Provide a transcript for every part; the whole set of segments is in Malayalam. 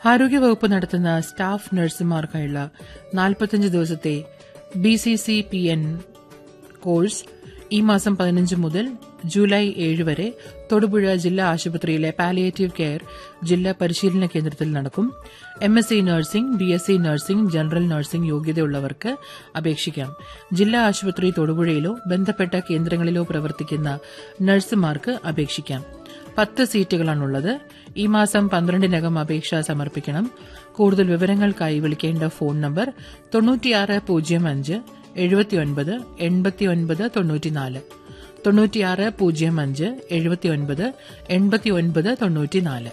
ആരോഗ്യവകുപ്പ് നടത്തുന്ന സ്റ്റാഫ് നഴ്സുമാർക്കായുള്ള നാൽപ്പത്തിയഞ്ച് ദിവസത്തെ B C C P N course ഈ മാസം പതിനഞ്ച് മുതൽ ജൂലൈ ഏഴ് വരെ തൊടുപുഴ ജില്ലാ ആശുപത്രിയിലെ പാലിയേറ്റീവ് കെയർ ജില്ലാ പരിശീലന കേന്ദ്രത്തിൽ നടക്കും M S C nursing B S C nursing general nursing യോഗ്യതയുള്ളവർക്ക് അപേക്ഷിക്കാം ജില്ലാ ആശുപത്രി തൊടുപുഴയിലോ ബന്ധപ്പെട്ട കേന്ദ്രങ്ങളിലോ പ്രവർത്തിക്കുന്ന നഴ്സുമാർക്ക് അപേക്ഷിക്കാം പത്ത് സീറ്റുകളാണുള്ളത് ഈ മാസം പന്ത്രണ്ടിനകം അപേക്ഷ സമർപ്പിക്കണം കൂടുതൽ വിവരങ്ങൾക്കായി വിളിക്കേണ്ട ഫോൺ നമ്പർ തൊണ്ണൂറ്റിയാറ് പൂജ്യം അഞ്ച് എഴുപത്തിയൊൻപത് എൺപത്തിയൊൻപത് തൊണ്ണൂറ്റിനാല് തൊണ്ണൂറ്റിയാറ് പൂജ്യം അഞ്ച് എഴുപത്തിയൊൻപത് എൺപത്തിയൊൻപത് തൊണ്ണൂറ്റിനാല്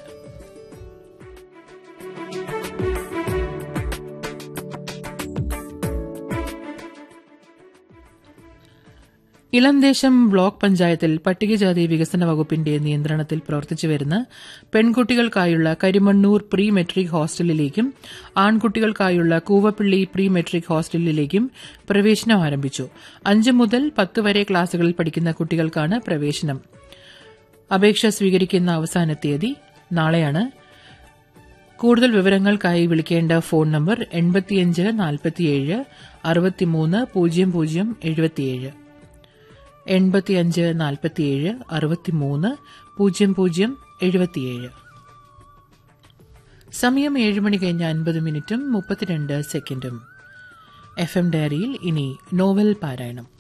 ഇളംദേശം ബ്ലോക്ക് പഞ്ചായത്തിൽ പട്ടികജാതി വികസന വകുപ്പിന്റെ നിയന്ത്രണത്തിൽ പ്രവർത്തിച്ചുവരുന്ന പെൺകുട്ടികൾക്കായുള്ള കരിമണ്ണൂർ പ്രീ മെട്രിക് ഹോസ്റ്റലിലേക്കും ആൺകുട്ടികൾക്കായുള്ള കൂവപ്പള്ളി പ്രീ മെട്രിക് ഹോസ്റ്റലിലേക്കും പ്രവേശനം ആരംഭിച്ചു അഞ്ച് മുതൽ പത്ത് വരെ ക്ലാസുകളിൽ പഠിക്കുന്ന കുട്ടികൾക്കാണ് പ്രവേശനം അപേക്ഷ സ്വീകരിക്കുന്ന അവസാന തീയതി നാളെയാണ് കൂടുതൽ വിവരങ്ങൾക്കായി വിളിക്കേണ്ട ഫോൺ നമ്പർ എൺപത്തിയഞ്ച് നാൽപ്പത്തിയേഴ് അറുപത്തിമൂന്ന് പൂജ്യം പൂജ്യം എഴുപത്തിയേഴ് എൺപത്തിയഞ്ച് നാൽപ്പത്തിയേഴ് അറുപത്തിമൂന്ന് പൂജ്യം പൂജ്യം എഴുപത്തിയേഴ് സമയം ഏഴ് മണി കഴിഞ്ഞ് അൻപത് മിനിറ്റും മുപ്പത്തിരണ്ട് സെക്കൻഡും എഫ് എം ഡയറിയിൽ ഇനി നോവൽ പാരായണം